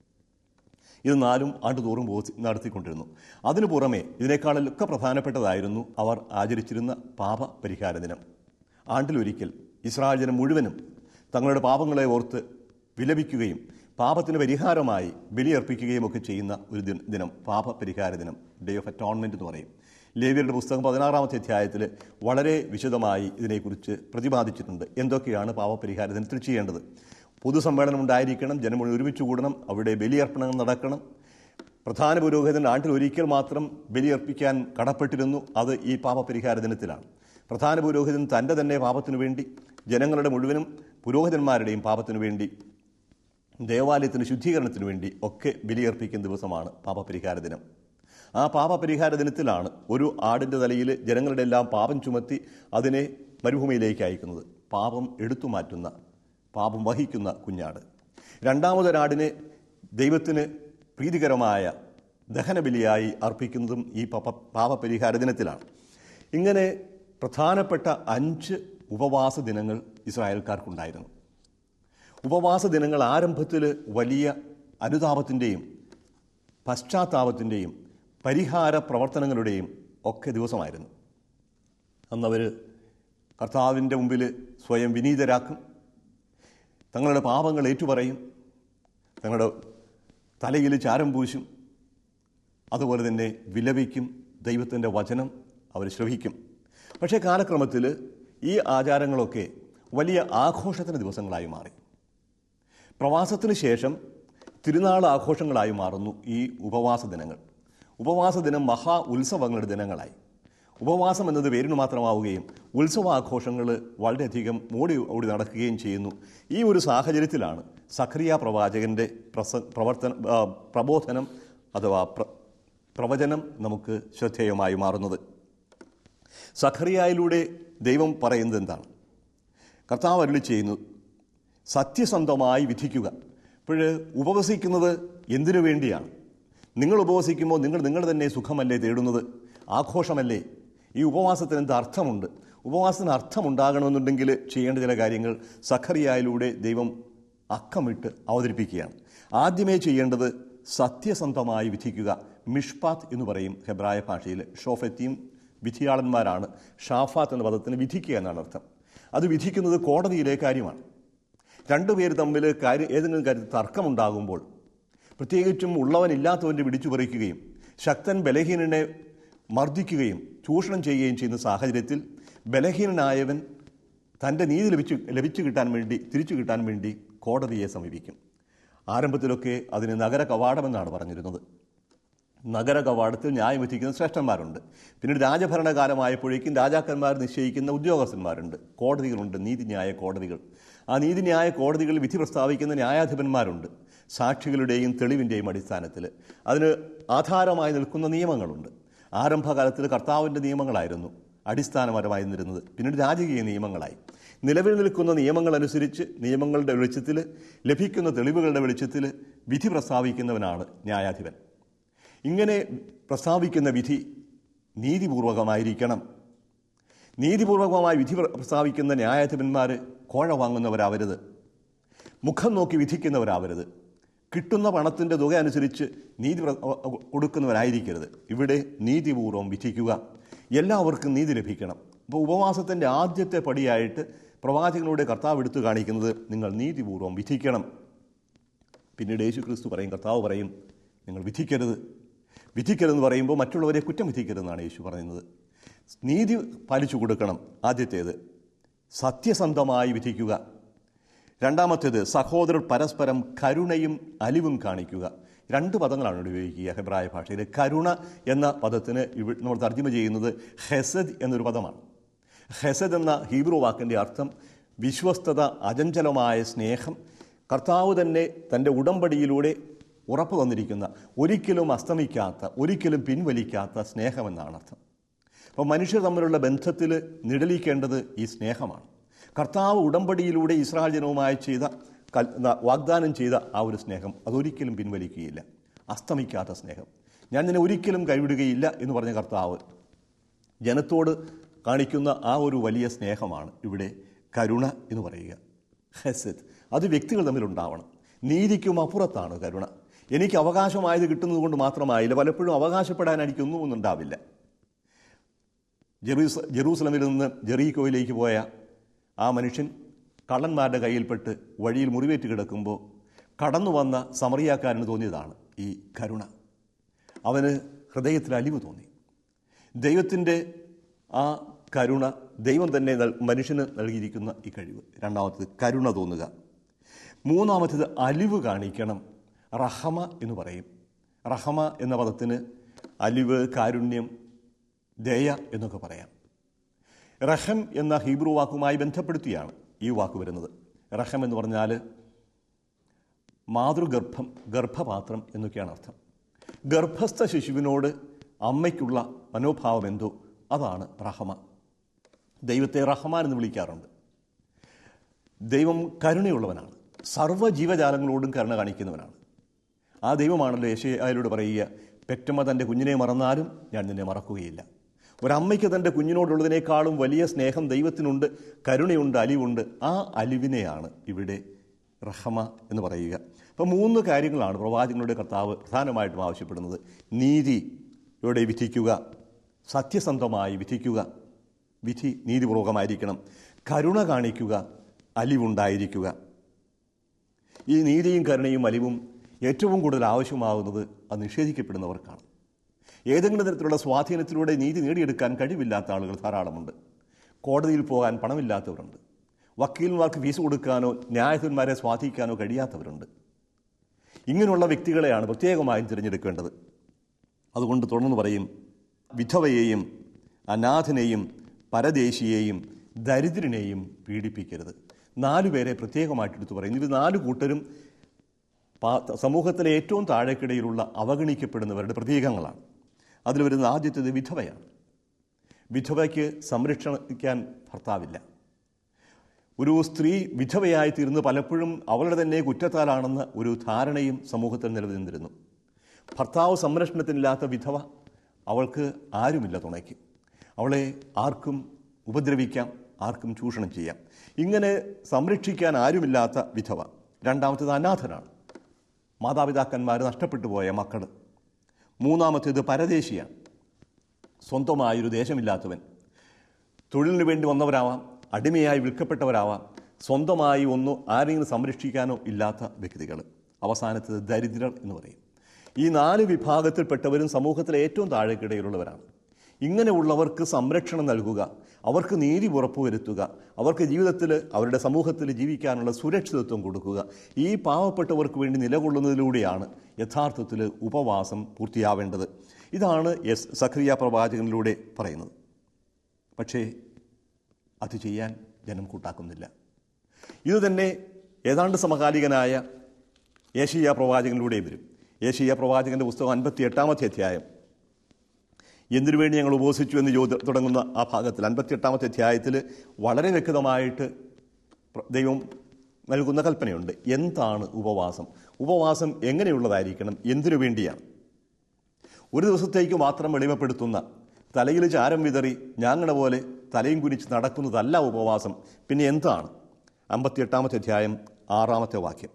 S1: ഇത് നാലും ആണ്ടുതോറും ഉപവസി- നടത്തിക്കൊണ്ടിരുന്നു അതിനു പുറമെ ഇതിനേക്കാളൊക്കെ പ്രധാനപ്പെട്ടതായിരുന്നു അവർ ആചരിച്ചിരുന്ന പാപ പരിഹാര ദിനം ആണ്ടിലൊരിക്കൽ ഇസ്രായേൽ ജനം മുഴുവനും തങ്ങളുടെ പാപങ്ങളെ ഓർത്ത് വിലപിക്കുകയും പാപത്തിന് പരിഹാരമായി ബലിയർപ്പിക്കുകയും ഒക്കെ ചെയ്യുന്ന ഒരു ദിന- ദിനം പാപ പരിഹാര ദിനം ഡേ ഓഫ് അറ്റോൺമെൻറ്റ് എന്ന് പറയും ലേവിയരുടെ പുസ്തകം പതിനാറാമത്തെ അധ്യായത്തിൽ വളരെ വിശദമായി ഇതിനെക്കുറിച്ച് പ്രതിപാദിച്ചിട്ടുണ്ട് എന്തൊക്കെയാണ് പാപപരിഹാര ദിനത്തിൽ ചെയ്യേണ്ടത് പൊതുസമ്മേളനം ഉണ്ടായിരിക്കണം ജനം മുഴുവൻ ഒരുമിച്ച് കൂടണം അവിടെ ബലിയർപ്പണങ്ങൾ നടക്കണം പ്രധാന പുരോഹിതൻ ആണ്ടിൽ ഒരിക്കൽ മാത്രം ബലിയർപ്പിക്കാൻ കടപ്പെട്ടിരുന്നു അത് ഈ പാപപരിഹാര ദിനത്തിലാണ് പ്രധാന പുരോഹിതൻ തൻ്റെ തന്നെ പാപത്തിനു വേണ്ടി ജനങ്ങളുടെ മുഴുവനും പുരോഹിതന്മാരുടെയും പാപത്തിനു വേണ്ടി ദേവാലയത്തിന് ശുദ്ധീകരണത്തിന് വേണ്ടി ഒക്കെ ബലിയർപ്പിക്കുന്ന ദിവസമാണ് പാപപരിഹാര ദിനം ആ പാപപരിഹാര ദിനത്തിലാണ് ഒരു ആടിൻ്റെ തലയിൽ ജനങ്ങളുടെ എല്ലാം പാപം ചുമത്തി അതിനെ മരുഭൂമിയിലേക്ക് അയക്കുന്നത് പാപം എടുത്തു മാറ്റുന്ന പാപം വഹിക്കുന്ന കുഞ്ഞാട് രണ്ടാമതൊരാടിനെ ദൈവത്തിന് പ്രീതികരമായ ദഹനബലിയായി അർപ്പിക്കുന്നതും ഈ പാപ പാപപരിഹാര ദിനത്തിലാണ് ഇങ്ങനെ പ്രധാനപ്പെട്ട അഞ്ച് ഉപവാസ ദിനങ്ങൾ ഇസ്രായേൽക്കാർക്കുണ്ടായിരുന്നു ഉപവാസ ദിനങ്ങൾ ആരംഭത്തിൽ വലിയ അനുതാപത്തിൻ്റെയും പശ്ചാത്താപത്തിൻ്റെയും പരിഹാര പ്രവർത്തനങ്ങളുടെയും ഒക്കെ ദിവസമായിരുന്നു അന്നവർ കർത്താവിൻ്റെ മുമ്പിൽ സ്വയം വിനീതരാക്കും തങ്ങളുടെ പാപങ്ങൾ ഏറ്റുപറയും തങ്ങളുടെ തലയിൽ ചാരം പൂശും അതുപോലെ തന്നെ വിലപിക്കും ദൈവത്തിൻ്റെ വചനം അവർ ശ്രവിക്കും പക്ഷേ കാലക്രമത്തിൽ ഈ ആചാരങ്ങളൊക്കെ വലിയ ആഘോഷത്തിന് ദിവസങ്ങളായി മാറി പ്രവാസത്തിന് ശേഷം തിരുനാൾ ആഘോഷങ്ങളായി മാറുന്നു ഈ ഉപവാസ ദിനങ്ങൾ ഉപവാസ ദിനം മഹാ ഉത്സവങ്ങളുടെ ദിനങ്ങളായി ഉപവാസം എന്നത് പേരിന് മാത്രമാവുകയും ഉത്സവാഘോഷങ്ങൾ വളരെയധികം ഓടി ഓടി നടക്കുകയും ചെയ്യുന്നു ഈ ഒരു സാഹചര്യത്തിലാണ് സഖറിയ പ്രവാചകന്റെ പ്രസ പ്രവർത്തന ആ, പ്രബോധനം അഥവാ പ്ര പ്രവചനം നമുക്ക് ശ്രദ്ധേയമായി മാറുന്നത് സഖറിയായിലൂടെ ദൈവം പറയുന്നത് എന്താണ് കർത്താവ് അരുളി ചെയ്യുന്നു സത്യസന്ധമായി വിധിക്കുക ഇപ്പോൾ ഉപവസിക്കുന്നത് എന്തിനു വേണ്ടിയാണ് നിങ്ങൾ ഉപവസിക്കുമ്പോൾ നിങ്ങൾ നിങ്ങൾ തന്നെ സുഖമല്ലേ തേടുന്നത് ആഘോഷമല്ലേ ഈ ഉപവാസത്തിന് എന്ത് അർത്ഥമുണ്ട് ഉപവാസത്തിന് അർത്ഥമുണ്ടാകണമെന്നുണ്ടെങ്കിൽ ചെയ്യേണ്ട ചില കാര്യങ്ങൾ സഖറിയായിലൂടെ ദൈവം അക്കമിട്ട് അവതരിപ്പിക്കുകയാണ് ആദ്യമേ ചെയ്യേണ്ടത് സത്യസന്ധമായി വിധിക്കുക മിഷ്പാത്ത് എന്ന് പറയും ഹെബ്രായ ഭാഷയിൽ ഷോഫത്തിയും വിധിയാളന്മാരാണ് ഷാഫാത്ത് എന്ന പദത്തിന് വിധിക്കുക എന്നാണ് അർത്ഥം അത് വിധിക്കുന്നത് കോടതിയിലെ കാര്യമാണ് രണ്ടുപേര് തമ്മിൽ കാര്യം ഏതെങ്കിലും കാര്യത്തിൽ തർക്കമുണ്ടാകുമ്പോൾ പ്രത്യേകിച്ചും ഉള്ളവനില്ലാത്തവൻ്റെ പിടിച്ചു പറിക്കുകയും ശക്തൻ ബലഹീനനെ മർദ്ദിക്കുകയും ചൂഷണം ചെയ്യുകയും ചെയ്യുന്ന സാഹചര്യത്തിൽ ബലഹീനനായവൻ തൻ്റെ നീതി ലഭിച്ചു ലഭിച്ചു കിട്ടാൻ വേണ്ടി തിരിച്ചു കിട്ടാൻ വേണ്ടി കോടതിയെ സമീപിക്കും ആരംഭത്തിലൊക്കെ അതിന് നഗര കവാടമെന്നാണ് പറഞ്ഞിരുന്നത് നഗര കവാടത്തിൽ ന്യായം വിധിക്കുന്ന ശ്രേഷ്ഠന്മാരുണ്ട് പിന്നീട് രാജഭരണകാലമായപ്പോഴേക്കും രാജാക്കന്മാർ നിശ്ചയിക്കുന്ന ഉദ്യോഗസ്ഥന്മാരുണ്ട് കോടതികളുണ്ട് നീതിന്യായ കോടതികൾ ആ നീതിന്യായ കോടതികളിൽ വിധി പ്രസ്താവിക്കുന്ന ന്യായാധിപന്മാരുണ്ട് സാക്ഷികളുടെയും തെളിവിൻ്റെയും അടിസ്ഥാനത്തിൽ അതിന് ആധാരമായി നിൽക്കുന്ന നിയമങ്ങളുണ്ട് ആരംഭകാലത്തിൽ കർത്താവിൻ്റെ നിയമങ്ങളായിരുന്നു അടിസ്ഥാനപരമായി നിന്നിരുന്നത് പിന്നീട് രാജകീയ നിയമങ്ങളായി നിലവിൽ നിൽക്കുന്ന നിയമങ്ങൾ അനുസരിച്ച് നിയമങ്ങളുടെ വെളിച്ചത്തിൽ ലഭിക്കുന്ന തെളിവുകളുടെ വെളിച്ചത്തിൽ വിധി പ്രസ്താവിക്കുന്നവനാണ് ന്യായാധിപൻ ഇങ്ങനെ പ്രസ്താവിക്കുന്ന വിധി നീതിപൂർവകമായിരിക്കണം നീതിപൂർവകമായി വിധി പ്ര- പ്രസ്താവിക്കുന്ന ന്യായാധിപന്മാർ കോഴ വാങ്ങുന്നവരാവരുത് മുഖം നോക്കി വിധിക്കുന്നവരാവരുത് കിട്ടുന്ന പണത്തിൻ്റെ തുക അനുസരിച്ച് നീതി പ്ര- കൊടുക്കുന്നവരായിരിക്കരുത് ഇവിടെ നീതിപൂർവം വിധിക്കുക എല്ലാവർക്കും നീതി ലഭിക്കണം അപ്പോൾ ഉപവാസത്തിൻ്റെ ആദ്യത്തെ പടിയായിട്ട് പ്രവാചകനോട് കർത്താവ് എടുത്തു കാണിക്കുന്നത് നിങ്ങൾ നീതിപൂർവ്വം വിധിക്കണം പിന്നീട് യേശു ക്രിസ്തു പറയും കർത്താവ് പറയും നിങ്ങൾ വിധിക്കരുത് വിധിക്കരുതെന്ന് പറയുമ്പോൾ മറ്റുള്ളവരെ കുറ്റം വിധിക്കരുതെന്നാണ് യേശു പറയുന്നത് നീതി പാലിച്ചു കൊടുക്കണം ആദ്യത്തേത് സത്യസന്ധമായി വിധിക്കുക രണ്ടാമത്തേത് സഹോദരർ പരസ്പരം കരുണയും അലിവും കാണിക്കുക രണ്ട് പദങ്ങളാണ് ഇവിടെ ഉപയോഗിക്കുക ഹെബ്രായ ഭാഷയിൽ കരുണ എന്ന പദത്തിന് ഇവ നമ്മൾ തർജ്ജമ ചെയ്യുന്നത് ഹെസദ് എന്നൊരു പദമാണ് ഹെസദ് എന്ന ഹീബ്രു വാക്കിൻ്റെ അർത്ഥം വിശ്വസ്തത അചഞ്ചലമായ സ്നേഹം കർത്താവ് തന്നെ തൻ്റെ ഉടമ്പടിയിലൂടെ ഉറപ്പു തന്നിരിക്കുന്ന ഒരിക്കലും അസ്തമിക്കാത്ത ഒരിക്കലും പിൻവലിക്കാത്ത സ്നേഹമെന്നാണ് അർത്ഥം അപ്പോൾ മനുഷ്യർ തമ്മിലുള്ള ബന്ധത്തിൽ നിഴലിക്കേണ്ടത് ഈ സ്നേഹമാണ് കർത്താവ് ഉടമ്പടിയിലൂടെ ഇസ്രായേൽ ജനവുമായി ചെയ്ത കൽ- ന- വാഗ്ദാനം ചെയ്ത ആ ഒരു സ്നേഹം അതൊരിക്കലും പിൻവലിക്കുകയില്ല അസ്തമിക്കാത്ത സ്നേഹം ഞാൻ നിന്നെ ഒരിക്കലും കൈവിടുകയില്ല എന്ന് പറഞ്ഞ കർത്താവ് ജനത്തോട് കാണിക്കുന്ന ആ ഒരു വലിയ സ്നേഹമാണ് ഇവിടെ കരുണ എന്ന് പറയുക ഹെസത്ത് അത് വ്യക്തികൾ തമ്മിലുണ്ടാവണം നീതിക്കും അപ്പുറത്താണ് കരുണ എനിക്ക് അവകാശമായത് കിട്ടുന്നത് കൊണ്ട് മാത്രമായില്ല പലപ്പോഴും അവകാശപ്പെടാൻ എനിക്കൊന്നും ഒന്നും ഉണ്ടാവില്ല ജെറൂസ ജെറൂസലമിൽ നിന്ന് ജെറീക്കോയിലേക്ക് പോയ ആ മനുഷ്യൻ കള്ളന്മാരുടെ കയ്യിൽപ്പെട്ട് വഴിയിൽ മുറിവേറ്റ് കിടക്കുമ്പോൾ കടന്നു വന്ന സമറിയാക്കാരന് തോന്നിയതാണ് ഈ കരുണ അവന് ഹൃദയത്തിൽ അലിവ് തോന്നി ദൈവത്തിൻ്റെ ആ കരുണ ദൈവം തന്നെ നൽ- മനുഷ്യന് നൽകിയിരിക്കുന്ന ഈ കഴിവ് രണ്ടാമത്തേത് കരുണ തോന്നുക മൂന്നാമത്തേത് അലിവ് കാണിക്കണം റഹമ എന്ന് പറയും റഹമ എന്ന പദത്തിന് അലിവ് കാരുണ്യം ദയ എന്നൊക്കെ പറയാം റഹം എന്ന ഹീബ്രു വാക്കുമായി ബന്ധപ്പെടുത്തിയാണ് ഈ വാക്ക് വരുന്നത് റഹം എന്ന് പറഞ്ഞാൽ മാതൃഗർഭം ഗർഭപാത്രം എന്നൊക്കെയാണ് അർത്ഥം ഗർഭസ്ഥ ശിശുവിനോട് അമ്മയ്ക്കുള്ള മനോഭാവം എന്തോ അതാണ് റഹമ ദൈവത്തെ റഹമാൻ എന്ന് വിളിക്കാറുണ്ട് ദൈവം കരുണയുള്ളവനാണ് സർവ്വ ജീവജാലങ്ങളോടും കരുണ കാണിക്കുന്നവനാണ് ആ ദൈവമാണല്ലോ യേശയായോട് പറയുക പെറ്റമ്മ തൻ്റെ കുഞ്ഞിനെ മറന്നാലും ഞാൻ നിന്നെ മറക്കുകയില്ല ഒരമ്മയ്ക്ക് തൻ്റെ കുഞ്ഞിനോടുള്ളതിനേക്കാളും വലിയ സ്നേഹം ദൈവത്തിനുണ്ട് കരുണയുണ്ട് അലിവുണ്ട് ആ അലിവിനെയാണ് ഇവിടെ റഹമ എന്ന് പറയുക അപ്പോൾ മൂന്ന് കാര്യങ്ങളാണ് പ്രവാചകങ്ങളുടെ കർത്താവ് പ്രധാനമായിട്ടും ആവശ്യപ്പെടുന്നത് നീതിയോടെ വിധിക്കുക സത്യസന്ധമായി വിധിക്കുക വിധി നീതിപൂർവകമായിരിക്കണം കരുണ കാണിക്കുക അലിവുണ്ടായിരിക്കുക ഈ നീതിയും കരുണയും അലിവും ഏറ്റവും കൂടുതൽ ആവശ്യമാകുന്നത് അത് നിഷേധിക്കപ്പെടുന്നവർക്കാണ് ഏതെങ്കിലും തരത്തിലുള്ള സ്വാധീനത്തിലൂടെ നീതി നേടിയെടുക്കാൻ കഴിവില്ലാത്ത ആളുകൾ ധാരാളമുണ്ട് കോടതിയിൽ പോകാൻ പണമില്ലാത്തവരുണ്ട് വക്കീൽമാർക്ക് ഫീസ് കൊടുക്കാനോ ന്യായാധിപന്മാരെ സ്വാധീനിക്കാനോ കഴിയാത്തവരുണ്ട് ഇങ്ങനെയുള്ള വ്യക്തികളെയാണ് പ്രത്യേകമായും തിരഞ്ഞെടുക്കേണ്ടത് അതുകൊണ്ട് തുടർന്ന് പറയും വിധവയെയും അനാഥനെയും പരദേശിയെയും ദരിദ്രനെയും പീഡിപ്പിക്കരുത് നാലു പേരെ പ്രത്യേകമായിട്ട് എടുത്തു പറയും ഇത് നാല് കൂട്ടരും പാ- സമൂഹത്തിലെ ഏറ്റവും താഴേക്കിടയിലുള്ള അവഗണിക്കപ്പെടുന്നവരുടെ പ്രതീകങ്ങളാണ് അതിൽ വരുന്ന ആദ്യത്തേത് വിധവയാണ് വിധവയ്ക്ക് സംരക്ഷണിക്കാൻ ഭർത്താവില്ല ഒരു സ്ത്രീ വിധവയായി തീർന്ന് പലപ്പോഴും അവളുടെ തന്നെ കുറ്റത്താലാണെന്ന ഒരു ധാരണയും സമൂഹത്തിൽ നിലനിന്നിരുന്നു ഭർത്താവ് സംരക്ഷണത്തിനില്ലാത്ത വിധവ അവൾക്ക് ആരുമില്ല തുണയ്ക്ക് അവളെ ആർക്കും ഉപദ്രവിക്കാം ആർക്കും ചൂഷണം ചെയ്യാം ഇങ്ങനെ സംരക്ഷിക്കാൻ ആരുമില്ലാത്ത വിധവ രണ്ടാമത്തേത് അനാഥനാണ് മാതാപിതാക്കന്മാർ നഷ്ടപ്പെട്ടു പോയ മക്കൾ മൂന്നാമത്തേത് പരദേശിയാണ് സ്വന്തമായൊരു ദേശമില്ലാത്തവൻ തൊഴിലിന് വേണ്ടി വന്നവരാവാം അടിമയായി വിൽക്കപ്പെട്ടവരാവാം സ്വന്തമായി ഒന്നോ ആരെങ്കിലും സംരക്ഷിക്കാനോ ഇല്ലാത്ത വ്യക്തികൾ അവസാനത്തത് ദരിദ്രർ എന്ന് പറയും ഈ നാല് വിഭാഗത്തിൽപ്പെട്ടവരും സമൂഹത്തിലെ ഏറ്റവും താഴേക്കിടയിലുള്ളവരാണ് ഇങ്ങനെയുള്ളവർക്ക് സംരക്ഷണം നൽകുക അവർക്ക് നീതി ഉറപ്പുവരുത്തുക അവർക്ക് ജീവിതത്തിൽ അവരുടെ സമൂഹത്തിൽ ജീവിക്കാനുള്ള സുരക്ഷിതത്വം കൊടുക്കുക ഈ പാവപ്പെട്ടവർക്ക് വേണ്ടി നിലകൊള്ളുന്നതിലൂടെയാണ് യഥാർത്ഥത്തിൽ ഉപവാസം പൂർത്തിയാവേണ്ടത് ഇതാണ് എസ് സഖറിയ പ്രവാചകനിലൂടെ പറയുന്നത് പക്ഷേ അത് ചെയ്യാൻ ജനം കൂട്ടാക്കുന്നില്ല ഇത് തന്നെ ഏതാണ്ട് സമകാലികനായ ഏഷ്യ പ്രവാചകനിലൂടെ വരും ഏഷ്യ പ്രവാചകന്റെ പുസ്തകം അൻപത്തി എട്ടാമത്തെ അധ്യായം എന്തിനു വേണ്ടി ഞങ്ങൾ ഉപവസിച്ചു എന്ന് ചോദ്യം തുടങ്ങുന്ന ആ ഭാഗത്തിൽ അൻപത്തി എട്ടാമത്തെ അധ്യായത്തിൽ വളരെ വ്യക്തമായിട്ട് പ്ര- ദൈവം നൽകുന്ന കൽപ്പനയുണ്ട് എന്താണ് ഉപവാസം ഉപവാസം എങ്ങനെയുള്ളതായിരിക്കണം എന്തിനു വേണ്ടിയാണ് ഒരു ദിവസത്തേക്ക് മാത്രം വെളിമപ്പെടുത്തുന്ന തലയിൽ ചാരം വിതറി ഞാങ്ങണ പോലെ തലയും കുനിച്ച് നടക്കുന്നതല്ല ഉപവാസം പിന്നെ എന്താണ് അമ്പത്തിയെട്ടാമത്തെ അധ്യായം ആറാമത്തെ വാക്യം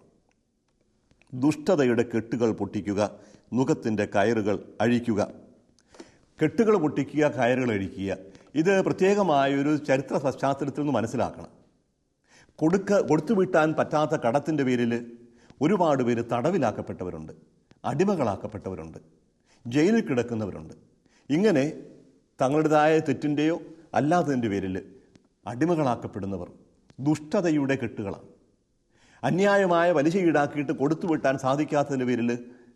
S1: ദുഷ്ടതയുടെ കെട്ടുകൾ പൊട്ടിക്കുക നുഖത്തിൻ്റെ കയറുകൾ അഴിക്കുക കെട്ടുകൾ പൊട്ടിക്കുക കയറുകൾ അഴിക്കുക ഇത് പ്രത്യേകമായൊരു ചരിത്ര പശ്ചാത്തലത്തിൽ നിന്ന് മനസ്സിലാക്കണം കൊടുക്ക കൊടുത്തു വീട്ടാൻ പറ്റാത്ത കടത്തിൻ്റെ പേരിൽ ഒരുപാട് പേര് തടവിലാക്കപ്പെട്ടവരുണ്ട് അടിമകളാക്കപ്പെട്ടവരുണ്ട് ജയിലിൽ കിടക്കുന്നവരുണ്ട് ഇങ്ങനെ തങ്ങളുടേതായ തെറ്റിൻ്റെയോ അല്ലാത്തതിൻ്റെ പേരിൽ അടിമകളാക്കപ്പെടുന്നവർ ദുഷ്ടതയുടെ കെട്ടുകളാണ് അന്യായമായ പലിശ ഈടാക്കിയിട്ട് കൊടുത്തു വീട്ടാൻ സാധിക്കാത്തതിൻ്റെ പേരിൽ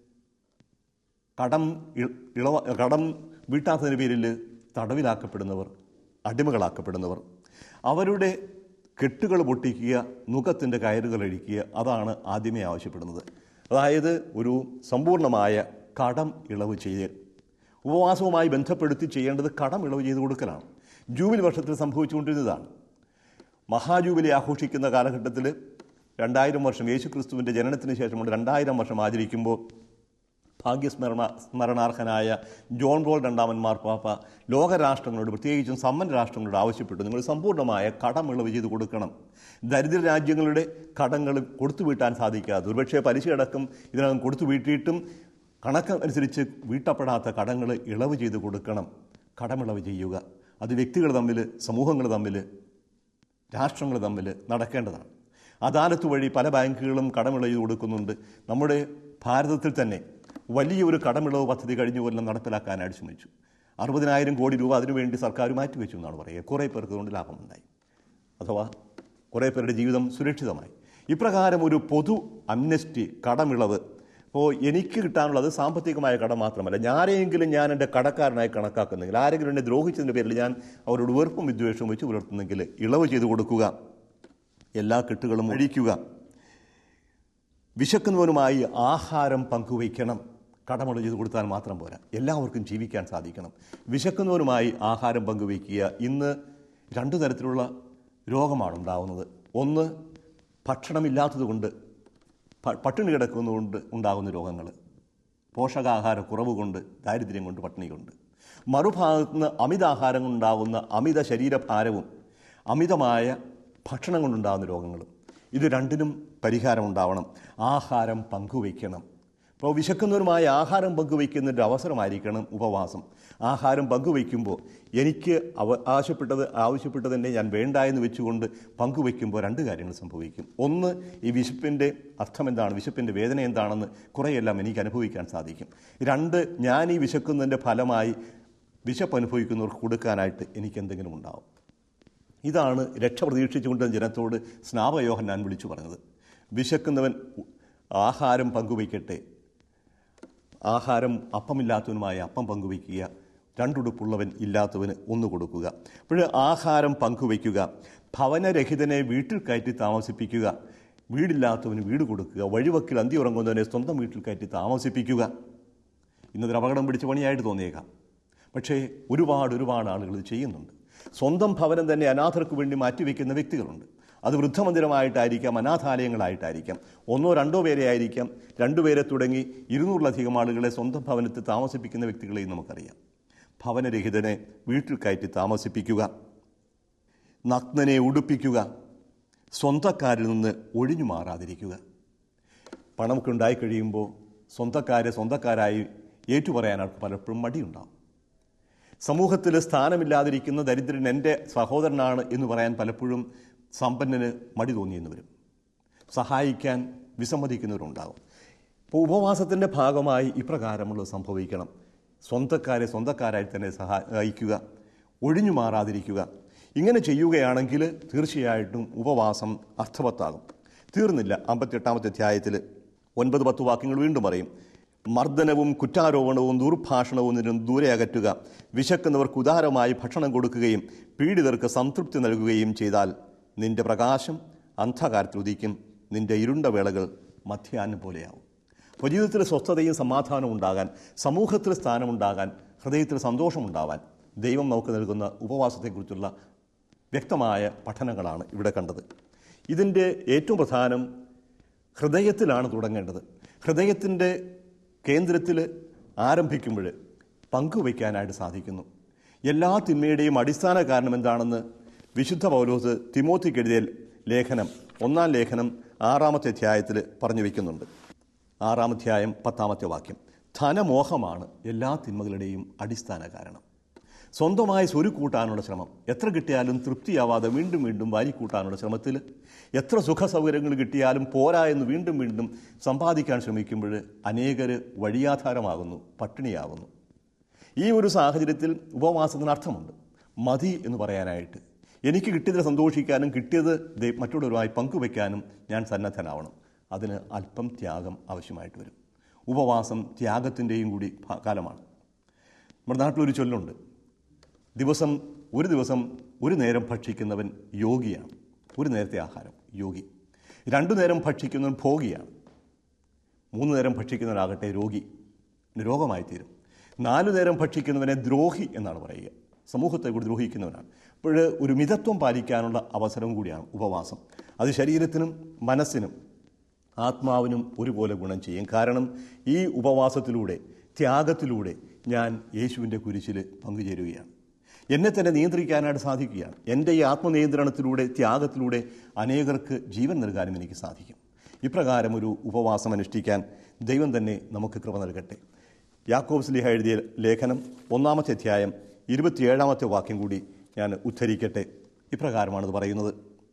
S1: കടം ഇ- ഇളവ കടം വീട്ടാത്തതിൻ്റെ പേരിൽ തടവിലാക്കപ്പെടുന്നവർ അടിമകളാക്കപ്പെടുന്നവർ അവരുടെ കെട്ടുകൾ പൊട്ടിക്കുക നുഖത്തിൻ്റെ കയറുകൾ അഴിക്കുക അതാണ് ആദ്യമേ ആവശ്യപ്പെടുന്നത് അതായത് ഒരു സമ്പൂർണ്ണമായ കടം ഇളവ് ചെയ്യൽ ഉപവാസവുമായി ബന്ധപ്പെടുത്തി ചെയ്യേണ്ടത് കടം ഇളവ് ചെയ്ത് കൊടുക്കലാണ് ജൂബിലി വർഷത്തിൽ സംഭവിച്ചുകൊണ്ടിരുന്നതാണ് മഹാജൂബിലി ആഘോഷിക്കുന്ന കാലഘട്ടത്തിൽ രണ്ടായിരം വർഷം യേശു ക്രിസ്തുവിൻ്റെ ജനനത്തിന് ശേഷമുള്ള രണ്ടായിരം വർഷം ആചരിക്കുമ്പോൾ ഭാഗ്യസ്മരണ സ്മരണാർഹനായ ജോൺ പോൾ രണ്ടാമൻ മാർപ്പാപ്പ ലോകരാഷ്ട്രങ്ങളോട് പ്രത്യേകിച്ചും സമ്പന്ന രാഷ്ട്രങ്ങളോട് ആവശ്യപ്പെട്ടു നിങ്ങൾ സമ്പൂർണ്ണമായ കടമിളവ് ചെയ്ത് കൊടുക്കണം ദരിദ്ര രാജ്യങ്ങളുടെ കടങ്ങൾ കൊടുത്തു വീട്ടാൻ സാധിക്കാതെ ഒരുപക്ഷെ പലിശയടക്കം ഇതിനകം കൊടുത്തു വീട്ടിയിട്ടും കണക്ക് അനുസരിച്ച് വീട്ടപ്പെടാത്ത കടങ്ങൾ ഇളവ് ചെയ്ത് കൊടുക്കണം കടമിളവ് ചെയ്യുക അത് വ്യക്തികൾ തമ്മിൽ സമൂഹങ്ങൾ തമ്മിൽ രാഷ്ട്രങ്ങൾ തമ്മിൽ നടക്കേണ്ടതാണ് അദാലത്ത് വഴി പല ബാങ്കുകളും കടമിളവ് കൊടുക്കുന്നുണ്ട് നമ്മുടെ ഭാരതത്തിൽ തന്നെ വലിയൊരു കടമിളവ് പദ്ധതി കഴിഞ്ഞ കൊല്ലം നടപ്പിലാക്കാനായിട്ട് ശ്രമിച്ചു അറുപതിനായിരം കോടി രൂപ അതിനുവേണ്ടി സർക്കാർ മാറ്റിവെച്ചു എന്നാണ് പറയുക കുറേ പേർക്ക് അതുകൊണ്ട് ലാഭമുണ്ടായി അഥവാ കുറേ പേരുടെ ജീവിതം സുരക്ഷിതമായി ഇപ്രകാരം ഒരു പൊതു അംനസ്റ്റി കടമിളവ് അപ്പോൾ എനിക്ക് കിട്ടാനുള്ളത് സാമ്പത്തികമായ കടം മാത്രമല്ല ഞാരെങ്കിലും ഞാൻ എൻ്റെ കടക്കാരനായി കണക്കാക്കുന്നെങ്കിൽ ആരെങ്കിലും എന്നെ ദ്രോഹിച്ചതിൻ്റെ പേരിൽ ഞാൻ അവരോട് വെറുപ്പും വിദ്വേഷവും വെച്ച് പുലർത്തുന്നെങ്കിൽ ഇളവ് ചെയ്തു കൊടുക്കുക എല്ലാ കെട്ടുകളും അഴിക്കുക വിശക്കുന്നവനുമായി ആഹാരം പങ്കുവയ്ക്കണം കടമള ചെയ്ത് കൊടുത്താൽ മാത്രം പോരാ എല്ലാവർക്കും ജീവിക്കാൻ സാധിക്കണം വിശക്കുന്നവനുമായി ആഹാരം പങ്കുവയ്ക്കുക ഇന്ന് രണ്ടു തരത്തിലുള്ള രോഗമാണ് ഉണ്ടാകുന്നത് ഒന്ന് ഭക്ഷണമില്ലാത്തതുകൊണ്ട് പ- പട്ടിണി കിടക്കുന്നതുകൊണ്ട് ഉണ്ടാകുന്ന രോഗങ്ങൾ പോഷകാഹാര കുറവ് കൊണ്ട് ദാരിദ്ര്യം കൊണ്ട് പട്ടിണി കൊണ്ട് മറുഭാഗത്ത് നിന്ന് അമിതാഹാരം കൊണ്ടുണ്ടാകുന്ന അമിത ശരീരഭാരവും അമിതമായ ഭക്ഷണം കൊണ്ടുണ്ടാകുന്ന രോഗങ്ങളും ഇത് രണ്ടിനും പരിഹാരം ഉണ്ടാവണം ആഹാരം പങ്കുവയ്ക്കണം ഇപ്പോൾ വിശക്കുന്നവരുമായ ആഹാരം പങ്കുവയ്ക്കുന്നതിൻ്റെ അവസരമായിരിക്കണം ഉപവാസം ആഹാരം പങ്കുവയ്ക്കുമ്പോൾ എനിക്ക് അവ ആവശ്യപ്പെട്ടത് ആവശ്യപ്പെട്ടതിനെ ഞാൻ വേണ്ട എന്ന് വെച്ചുകൊണ്ട് പങ്കുവയ്ക്കുമ്പോൾ രണ്ട് കാര്യങ്ങൾ സംഭവിക്കും ഒന്ന് ഈ വിശപ്പിൻ്റെ അർത്ഥം എന്താണ് വിശപ്പിൻ്റെ വേദന എന്താണെന്ന് കുറേയെല്ലാം എനിക്ക് അനുഭവിക്കാൻ സാധിക്കും രണ്ട് ഞാൻ ഈ വിശക്കുന്നതിൻ്റെ ഫലമായി വിശപ്പ് അനുഭവിക്കുന്നവർക്ക് കൊടുക്കാനായിട്ട് എനിക്ക് എന്തെങ്കിലും ഉണ്ടാവും ഇതാണ് രക്ഷ പ്രതീക്ഷിച്ചുകൊണ്ട് ജനത്തോട് സ്നാപയോഹൻ ഞാൻ വിളിച്ചു പറഞ്ഞത് വിശക്കുന്നവൻ ആഹാരം പങ്കുവയ്ക്കട്ടെ ആഹാരം അപ്പമില്ലാത്തവനുമായ അപ്പം പങ്കുവയ്ക്കുക രണ്ടുടുപ്പുള്ളവൻ ഇല്ലാത്തവന് ഒന്ന് കൊടുക്കുക അപ്പോൾ ആഹാരം പങ്കുവയ്ക്കുക ഭവനരഹിതനെ വീട്ടിൽ കയറ്റി താമസിപ്പിക്കുക വീടില്ലാത്തവന് വീട് കൊടുക്കുക വഴിവക്കിൽ അന്തി ഉറങ്ങുന്നവനെ സ്വന്തം വീട്ടിൽ കയറ്റി താമസിപ്പിക്കുക ഇന്നതൊരു അപകടം പിടിച്ച പണിയായിട്ട് തോന്നിയേക്കാം പക്ഷേ ഒരുപാട് ഒരുപാട് ആളുകൾ ഇത് ചെയ്യുന്നുണ്ട് സ്വന്തം ഭവനം തന്നെ അനാഥർക്ക് വേണ്ടി മാറ്റിവെക്കുന്ന വ്യക്തികളുണ്ട് അത് വൃദ്ധമന്ദിരമായിട്ടായിരിക്കാം അനാഥാലയങ്ങളായിട്ടായിരിക്കാം ഒന്നോ രണ്ടോ പേരെ ആയിരിക്കാം രണ്ടുപേരെ തുടങ്ങി ഇരുന്നൂറിലധികം ആളുകളെ സ്വന്തം ഭവനത്തിൽ താമസിപ്പിക്കുന്ന വ്യക്തികളെയും നമുക്കറിയാം ഭവനരഹിതനെ വീട്ടിൽ കയറ്റി താമസിപ്പിക്കുക നഗ്നനെ ഉടുപ്പിക്കുക സ്വന്തക്കാരിൽ നിന്ന് ഒഴിഞ്ഞു മാറാതിരിക്കുക പണമൊക്കെ ഉണ്ടായി കഴിയുമ്പോൾ സ്വന്തക്കാരെ സ്വന്തക്കാരായി ഏറ്റുപറയാൻ അവർക്ക് പലപ്പോഴും മടിയുണ്ടാവും സമൂഹത്തിൽ സ്ഥാനമില്ലാതിരിക്കുന്ന ദരിദ്രൻ എൻ്റെ സഹോദരനാണ് എന്ന് പറയാൻ പലപ്പോഴും സമ്പന്നന് മടി തോന്നിയെന്ന് വരും സഹായിക്കാൻ വിസമ്മതിക്കുന്നവരുണ്ടാകും ഇപ്പോൾ ഉപവാസത്തിൻ്റെ ഭാഗമായി ഇപ്രകാരമുള്ളത് സംഭവിക്കണം സ്വന്തക്കാരെ സ്വന്തക്കാരായി തന്നെ സഹായിക്കുക ഒഴിഞ്ഞു മാറാതിരിക്കുക ഇങ്ങനെ ചെയ്യുകയാണെങ്കിൽ തീർച്ചയായിട്ടും ഉപവാസം അർത്ഥവത്താകും തീർന്നില്ല അമ്പത്തിയെട്ടാമത്തെ അധ്യായത്തിൽ ഒൻപത് പത്ത് വാക്യങ്ങൾ വീണ്ടും പറയും മർദ്ദനവും കുറ്റാരോപണവും ദുർഭാഷണവും നിന്നും ദൂരെ അകറ്റുക വിശക്കുന്നവർക്ക് ഉദാരമായി ഭക്ഷണം കൊടുക്കുകയും പീഡിതർക്ക് സംതൃപ്തി നൽകുകയും ചെയ്താൽ നിന്റെ പ്രകാശം അന്ധകാരത്തിൽ ഉദിക്കും നിന്റെ ഇരുണ്ട വേളകൾ മധ്യാഹ്നം പോലെയാവും അപ്പോൾ ജീവിതത്തിൽ സ്വസ്ഥതയും സമാധാനവും ഉണ്ടാകാൻ സമൂഹത്തിൽ സ്ഥാനമുണ്ടാകാൻ ഹൃദയത്തിൽ സന്തോഷമുണ്ടാവാൻ ദൈവം നമുക്ക് നൽകുന്ന ഉപവാസത്തെക്കുറിച്ചുള്ള വ്യക്തമായ പഠനങ്ങളാണ് ഇവിടെ കണ്ടത് ഇതിൻ്റെ ഏറ്റവും പ്രധാനം ഹൃദയത്തിലാണ് തുടങ്ങേണ്ടത് ഹൃദയത്തിൻ്റെ കേന്ദ്രത്തിൽ ആരംഭിക്കുമ്പോൾ പങ്കുവയ്ക്കാനായിട്ട് സാധിക്കുന്നു എല്ലാ തിന്മയുടെയും അടിസ്ഥാന കാരണം എന്താണെന്ന് വിശുദ്ധ പൗലോസ് തിമോത്തിക്ക് എഴുതിയ ലേഖനം ഒന്നാം ലേഖനം ആറാമത്തെ അധ്യായത്തിൽ പറഞ്ഞു വയ്ക്കുന്നുണ്ട് ആറാം അധ്യായം പത്താമത്തെ വാക്യം ധനമോഹമാണ് എല്ലാ തിന്മകളുടെയും അടിസ്ഥാന കാരണം സ്വന്തമായി സ്വരുക്കൂട്ടാനുള്ള ശ്രമം എത്ര കിട്ടിയാലും തൃപ്തിയാവാതെ വീണ്ടും വീണ്ടും വാരിക്കൂട്ടാനുള്ള ശ്രമത്തിൽ എത്ര സുഖ സൗകര്യങ്ങൾ കിട്ടിയാലും പോരാ എന്ന് വീണ്ടും വീണ്ടും സമ്പാദിക്കാൻ ശ്രമിക്കുമ്പോൾ അനേകർ വഴിയാധാരമാകുന്നു പട്ടിണിയാകുന്നു ഈ ഒരു സാഹചര്യത്തിൽ ഉപവാസത്തിന് അർത്ഥമുണ്ട് മതി എന്ന് പറയാനായിട്ട് എനിക്ക് കിട്ടിയതിൽ സന്തോഷിക്കാനും കിട്ടിയത് ദൈ- മറ്റുള്ളവരുമായി പങ്കുവയ്ക്കാനും ഞാൻ സന്നദ്ധനാവണം അതിന് അല്പം ത്യാഗം ആവശ്യമായിട്ട് വരും ഉപവാസം ത്യാഗത്തിൻ്റെയും കൂടി ഭ- കാലമാണ് നമ്മുടെ നാട്ടിലൊരു ചൊല്ലുണ്ട് ദിവസം ഒരു ദിവസം ഒരു നേരം ഭക്ഷിക്കുന്നവൻ യോഗിയാണ് ഒരു നേരത്തെ ആഹാരം യോഗി രണ്ടു നേരം ഭക്ഷിക്കുന്നവൻ ഭോഗിയാണ് മൂന്ന് നേരം ഭക്ഷിക്കുന്നവനാകട്ടെ രോഗി രോഗമായി തീരും നാലു നേരം ഭക്ഷിക്കുന്നവനെ ദ്രോഹി എന്നാണ് പറയുക സമൂഹത്തെ കൂടി ദ്രോഹിക്കുന്നവനാണ് അപ്പോൾ ഒരു മിതത്വം പാലിക്കാനുള്ള അവസരം കൂടിയാണ് ഉപവാസം അത് ശരീരത്തിനും മനസ്സിനും ആത്മാവിനും ഒരുപോലെ ഗുണം ചെയ്യും കാരണം ഈ ഉപവാസത്തിലൂടെ ത്യാഗത്തിലൂടെ ഞാൻ യേശുവിൻ്റെ കുരിശിൽ പങ്കുചേരുകയാണ് എന്നെ തന്നെ നിയന്ത്രിക്കാനായിട്ട് സാധിക്കുകയാണ് എൻ്റെ ഈ ആത്മനിയന്ത്രണത്തിലൂടെ ത്യാഗത്തിലൂടെ അനേകർക്ക് ജീവൻ നൽകാനും എനിക്ക് സാധിക്കും ഇപ്രകാരം ഒരു ഉപവാസം അനുഷ്ഠിക്കാൻ ദൈവം തന്നെ നമുക്ക് കൃപ നൽകട്ടെ യാക്കോബ് സ്ലിഹ എഴുതിയ ലേഖനം ഒന്നാമത്തെ അധ്യായം ഇരുപത്തിയേഴാമത്തെ വാക്യം കൂടി ഞാൻ ഉദ്ധരിക്കട്ടെ ഇപ്രകാരമാണത് പറയുന്നത്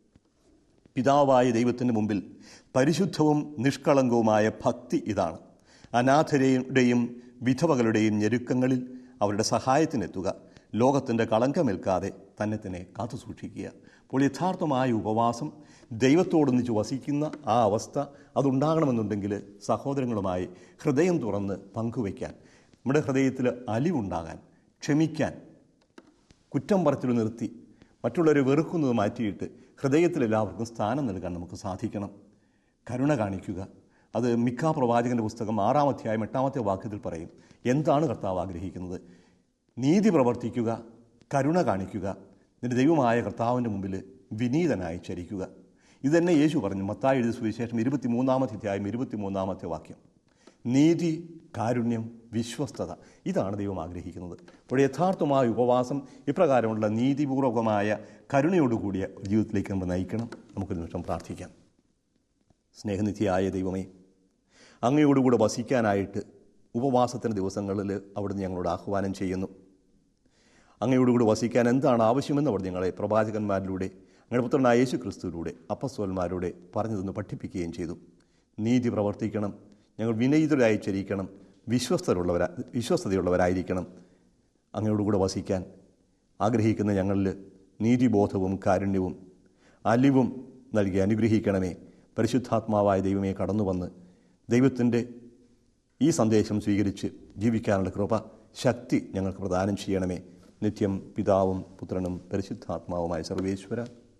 S1: പിതാവായ ദൈവത്തിൻ്റെ മുമ്പിൽ പരിശുദ്ധവും നിഷ്കളങ്കവുമായ ഭക്തി ഇതാണ് അനാഥരുടെയും വിധവകളുടെയും ഞെരുക്കങ്ങളിൽ അവരുടെ സഹായത്തിനെത്തുക ലോകത്തിൻ്റെ കളങ്കമേൽക്കാതെ തന്നെ തന്നെ കാത്തു സൂക്ഷിക്കുക അപ്പോൾ യഥാർത്ഥമായ ഉപവാസം ദൈവത്തോടൊന്നിച്ച് വസിക്കുന്ന ആ അവസ്ഥ അതുണ്ടാകണമെന്നുണ്ടെങ്കിൽ സഹോദരങ്ങളുമായി ഹൃദയം തുറന്ന് പങ്കുവയ്ക്കാൻ നമ്മുടെ ഹൃദയത്തിൽ അലിവുണ്ടാകാൻ ക്ഷമിക്കാൻ കുറ്റം പറച്ചിൽ നിർത്തി മറ്റുള്ളവരെ വെറുക്കുന്നത് മാറ്റിയിട്ട് ഹൃദയത്തിൽ എല്ലാവർക്കും സ്ഥാനം നൽകാൻ നമുക്ക് സാധിക്കണം കരുണ കാണിക്കുക അത് മിക്ക പ്രവാചകന്റെ പുസ്തകം ആറാം അധ്യായം എട്ടാമത്തെ വാക്യത്തിൽ പറയും എന്താണ് കർത്താവ് ആഗ്രഹിക്കുന്നത് നീതി പ്രവർത്തിക്കുക കരുണ കാണിക്കുക നിന്റെ ദൈവമായ കർത്താവിൻ്റെ മുമ്പിൽ വിനീതനായി ചരിക്കുക ഇതന്നെ യേശു പറഞ്ഞു മത്തായി എഴുതിയ സുവിശേഷം ഇരുപത്തിമൂന്നാമത്തെ അധ്യായം ഇരുപത്തിമൂന്നാമത്തെ വാക്യം നീതി കാരുണ്യം വിശ്വസ്തത ഇതാണ് ദൈവം ആഗ്രഹിക്കുന്നത് അപ്പോൾ യഥാർത്ഥമായ ഉപവാസം ഇപ്രകാരമുള്ള നീതിപൂർവകമായ കരുണയോടുകൂടിയ ജീവിതത്തിലേക്ക് നമ്മൾ നയിക്കണം നമുക്കൊരു നിമിഷം പ്രാർത്ഥിക്കാം സ്നേഹനിധിയായ ദൈവമേ അങ്ങയോടുകൂടെ വസിക്കാനായിട്ട് ഉപവാസത്തിൻ്റെ ദിവസങ്ങളിൽ അവിടുന്ന് ഞങ്ങളോട് ആഹ്വാനം ചെയ്യുന്നു അങ്ങയോടുകൂടി വസിക്കാൻ എന്താണ് ആവശ്യമെന്ന് അവിടെ ഞങ്ങളെ പ്രവാചകന്മാരിലൂടെ അങ്ങയുടെ പുത്രനായ യേശു ക്രിസ്തുവിലൂടെ അപ്പസ്വന്മാരുടെ പറഞ്ഞു തന്ന് പഠിപ്പിക്കുകയും ചെയ്തു നീതി പ്രവർത്തിക്കണം ഞങ്ങൾ വിനയിതരായി ചരിക്കണം വിശ്വസ്തരുള്ളവരാ വിശ്വസ്തതയുള്ളവരായിരിക്കണം അങ്ങയോടുകൂടെ വസിക്കാൻ ആഗ്രഹിക്കുന്ന ഞങ്ങളിൽ നീതിബോധവും കാരുണ്യവും അലിവും നൽകി അനുഗ്രഹിക്കണമേ പരിശുദ്ധാത്മാവായ ദൈവമേ കടന്നു വന്ന് ദൈവത്തിൻ്റെ ഈ സന്ദേശം സ്വീകരിച്ച് ജീവിക്കാനുള്ള കൃപ ശക്തി ഞങ്ങൾക്ക് പ്രദാനം ചെയ്യണമേ നിത്യം പിതാവും പുത്രനും പരിശുദ്ധാത്മാവുമായ സർവേശ്വര